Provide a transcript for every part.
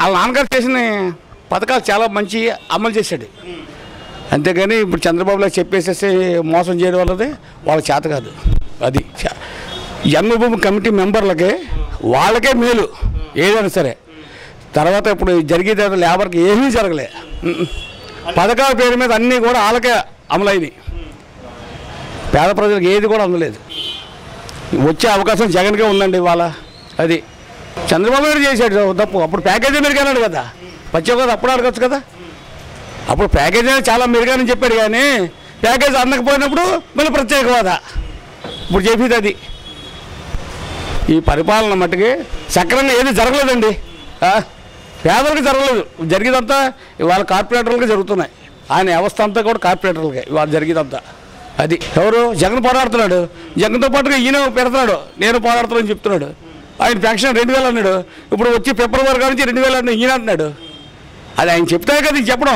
వాళ్ళ నాన్నగారు చేసిన పథకాలు చాలా మంచి అమలు చేశాడు అంతేగాని ఇప్పుడు చంద్రబాబులో చెప్పేసేసి మోసం చేయడం వల్లది వాళ్ళ చేత కాదు అది చ- జన్మభూమి కమిటీ మెంబర్లకి వాళ్ళకే మేలు ఏదైనా సరే తర్వాత ఇప్పుడు జరిగేది ఏదో లేబర్కి ఏమీ జరగలే ఉమ్. పథకాల పేరు మీద అన్నీ కూడా వాళ్ళకే అమలైనవి పేద ప్రజలకు ఏది కూడా అందలేదు వచ్చే అవకాశం జగన్కే ఉందండి ఇవాళ అది చంద్రబాబు నాయుడు చేశాడు తప్పు అప్పుడు ప్యాకేజీ మెరుగన్నాడు కదా వచ్చే కదా అప్పుడు అడగచ్చు కదా అప్పుడు ప్యాకేజీ అనేది చాలా మెరుగని చెప్పాడు కానీ ప్యాకేజ్ అందకపోయినప్పుడు మళ్ళీ ప్రత్యేక హోదా ఇప్పుడు చెప్పేది అది ఈ పరిపాలన మట్టుకి సక్రంగా ఏది జరగలేదండి ఆ? పేదలకు జరగలేదు జరిగేదంతా ఇవాళ కార్పొరేటర్లకి జరుగుతున్నాయి ఆయన వ్యవస్థ అంతా కూడా కార్పొరేటర్లకి ఇవాళ జరిగేదంతా అది ఎవరు జగన్ పోరాడుతున్నాడు జగన్తో పాటుగా ఈయన పెడుతున్నాడు నేను పోరాడుతున్నాను చెప్తున్నాడు ఆయన పెన్షన్ రెండు వేలు అన్నాడు ఇప్పుడు వచ్చి ఫిబ్రవరి కాడ నుంచి రెండు వేలు అన్నాడు ఈయన అంటున్నాడు అది ఆయన చెప్తే కదా ఇది చెప్పడం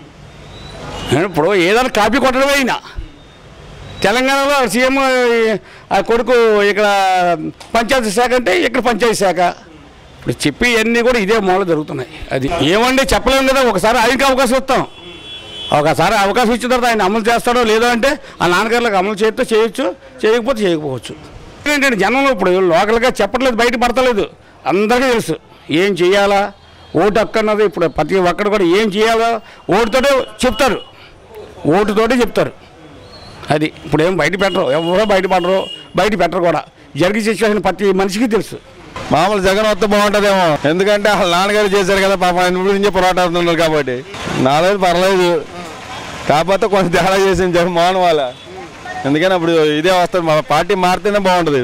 ఇప్పుడు ఏదైనా కాపీ కొట్టడమే అయినా తెలంగాణలో సీఎం ఆ కొడుకు ఇక్కడ పంచాయతీ శాఖ అంటే ఇక్కడ పంచాయతీ శాఖ ఇప్పుడు చెప్పి అన్నీ కూడా ఇదే మూల జరుగుతున్నాయి అది ఏమండి చెప్పలేము కదా ఒకసారి ఆయనకి అవకాశం ఇస్తాం ఒకసారి అవకాశం ఇచ్చిన తర్వాత ఆయన అమలు చేస్తాడో లేదో అంటే ఆ నాన్నగారులకు అమలు చేస్తే చేయొచ్చు చేయకపోతే చేయకపోవచ్చు ఏంటంటే జనంలో ఇప్పుడు లోకల్గా చెప్పట్లేదు బయట పడతలేదు అందరికీ తెలుసు ఏం చేయాలా ఓటు హక్కు అన్నది ఇప్పుడు ప్రతి ఒక్కరు కూడా ఏం చేయాలో ఓటుతోటే చెప్తారు ఓటుతోటే చెప్తారు అది ఇప్పుడు ఏం బయట పెట్టరు ఎవరో బయట పడరు బయట పెట్టరు కూడా జరిగే సిచ్యువేషన్ ప్రతి మనిషికి తెలుసు మామూలు జగన్ వస్తే బాగుంటుందేమో ఎందుకంటే వాళ్ళ నాన్నగారు చేశారు కదా పాప ఆయన ఇప్పుడు నుంచే పోరాడుతున్నారు కాబట్టి నాలేదు పర్లేదు కాకపోతే కొంత తేడా చేసింది జగన్మోహన్ వాళ్ళ ఎందుకని అప్పుడు ఇదే వస్తుంది మా పార్టీ మారితేనే బాగుంటుంది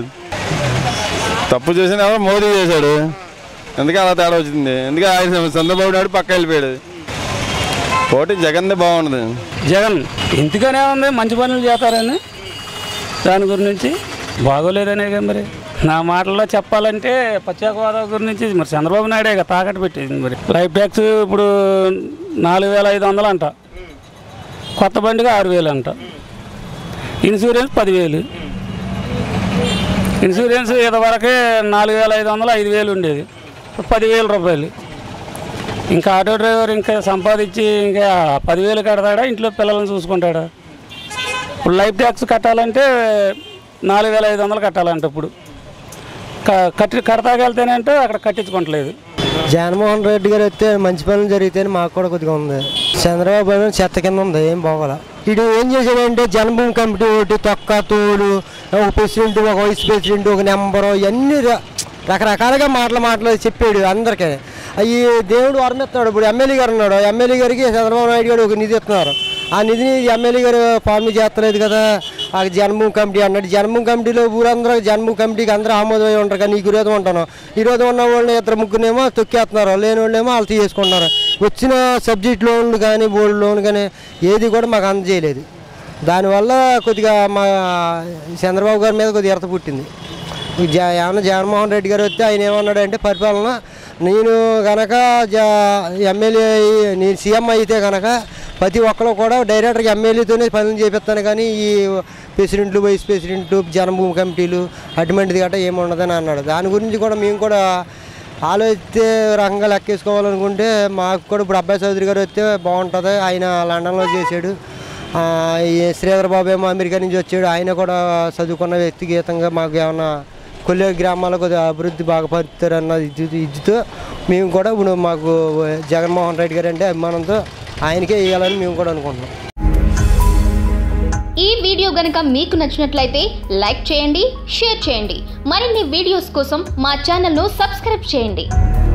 తప్పు చేసిన ఎవరు మోదీ చేశాడు ఎందుకే అలా తేడా వచ్చింది ఎందుకే ఆయన చంద్రబాబు నాయుడు పక్క వెళ్ళిపోయాడు పోటీ జగన్దే బాగుంటుంది జగన్ ఇంటికనే ఉంది మంచి పనులు చేస్తారని దాని గురించి బాగోలేదనే కదా మరి నా మాటల్లో చెప్పాలంటే ప్రత్యేక హోదా గురించి మరి చంద్రబాబు నాయుడే ఇక తాకట్టు పెట్టింది మరి లైఫ్ ట్యాక్స్ ఇప్పుడు నాలుగు వేల ఐదు వందలు అంట కొత్త బండికి ఆరు వేలు అంట ఇన్సూరెన్స్ పదివేలు ఇన్సూరెన్స్ ఇదివరకే నాలుగు వేల ఐదు వందలు ఐదు వేలు ఉండేది ఇప్పుడు పదివేల రూపాయలు ఇంకా ఆటో డ్రైవర్ ఇంకా సంపాదించి ఇంకా పదివేలు కడతాడా ఇంట్లో పిల్లల్ని చూసుకుంటాడా ఇప్పుడు లైఫ్ ట్యాక్స్ కట్టాలంటే నాలుగు వేల ఐదు వందలు కట్టాలంట ఇప్పుడు క- కట్టి కడతాకెళ్తేనంటే అక్కడ కట్టించుకోవట్లేదు జగన్మోహన్ రెడ్డి గారు వస్తే మంచి పనులు జరిగితేనే మాకు కూడా కొద్దిగా ఉంది చంద్రబాబు ఏమో చెత్త కింద ఉంది ఏం బాగోల ఇటు ఏం చేశాడంటే జన్మభూమి కమిటీ ఒకటి తొక్క తోడు ఒక ప్రెసిడెంట్ ఒక వైస్ ప్రెసిడెంట్ ఒక నెంబరు ఇవన్నీ ర- రకరకాలుగా మాటలు మాటలు చెప్పాడు అందరికీ అవి దేవుడు వరమిస్తున్నాడు ఇప్పుడు ఎమ్మెల్యే గారు ఉన్నాడు ఎమ్మెల్యే గారికి చంద్రబాబు నాయుడు గారు ఒక నిధి ఇస్తున్నారు ఆ నిధిని ఎమ్మెల్యే గారు ఫార్మ్ చేస్తలేదు కదా ఆ జన్మభూమి కమిటీ అన్నాడు జన్మభూమి కమిటీలో ఊరందరూ జన్మభూమి కమిటీకి అందరూ ఆమోదమై ఉంటారు కానీ నీకు విరోధం ఉంటాను విరోధం ఉన్న వాళ్ళని ఇద్దరు ముగ్గురేమో తొక్కేస్తున్నారు లేని వాళ్ళేమో వాళ్ళు తీసుకుంటున్నారు వచ్చిన సబ్జెక్ట్ లోన్లు కానీ బోర్డు లోన్ కానీ ఏది కూడా మాకు అందజేయలేదు దానివల్ల కొద్దిగా మా చంద్రబాబు గారి మీద కొద్దిగా ఎరత పుట్టింది ఈ జ ఏమన్నా జగన్మోహన్ రెడ్డి గారు వస్తే ఆయన ఏమన్నాడంటే పరిపాలన నేను గనక జ ఎమ్మెల్యే అయ్యి- నేను సీఎం అయితే కనుక ప్రతి ఒక్కరు కూడా డైరెక్టర్గా ఎమ్మెల్యేతోనే పనులు చేపిస్తాను కానీ ఈ ప్రెసిడెంట్లు వైస్ ప్రెసిడెంట్లు జన్మభూమి కమిటీలు అటువంటిది గట్రా ఏమి ఉండదని అన్నాడు దాని గురించి కూడా మేము కూడా ఆలోచిస్తే రకంగా లెక్కేసుకోవాలనుకుంటే మాకు కూడా ఇప్పుడు అబ్బాయి చౌదరి గారు వస్తే బాగుంటుంది ఆయన లండన్లో చేశాడు ఆ, ఈ శ్రీధర్ బాబు ఏమో అమెరికా నుంచి వచ్చాడు ఆయన కూడా చదువుకున్న వ్యక్తిగతంగా మాకు ఏమన్నా కొల్లేరు గ్రామాల్లో కొద్దిగా అభివృద్ధి బాగా పరుతారన్న ఇది ఇదితో మేము కూడా ఇప్పుడు మాకు జగన్మోహన్ రెడ్డి గారు అంటే అభిమానంతో ఆయనకే వేయాలని మేము కూడా అనుకుంటున్నాం ఈ వీడియో గనక మీకు నచ్చినట్లయితే లైక్ చేయండి షేర్ చేయండి మరిన్ని వీడియోస్ కోసం మా ఛానల్ను సబ్స్క్రైబ్ చేయండి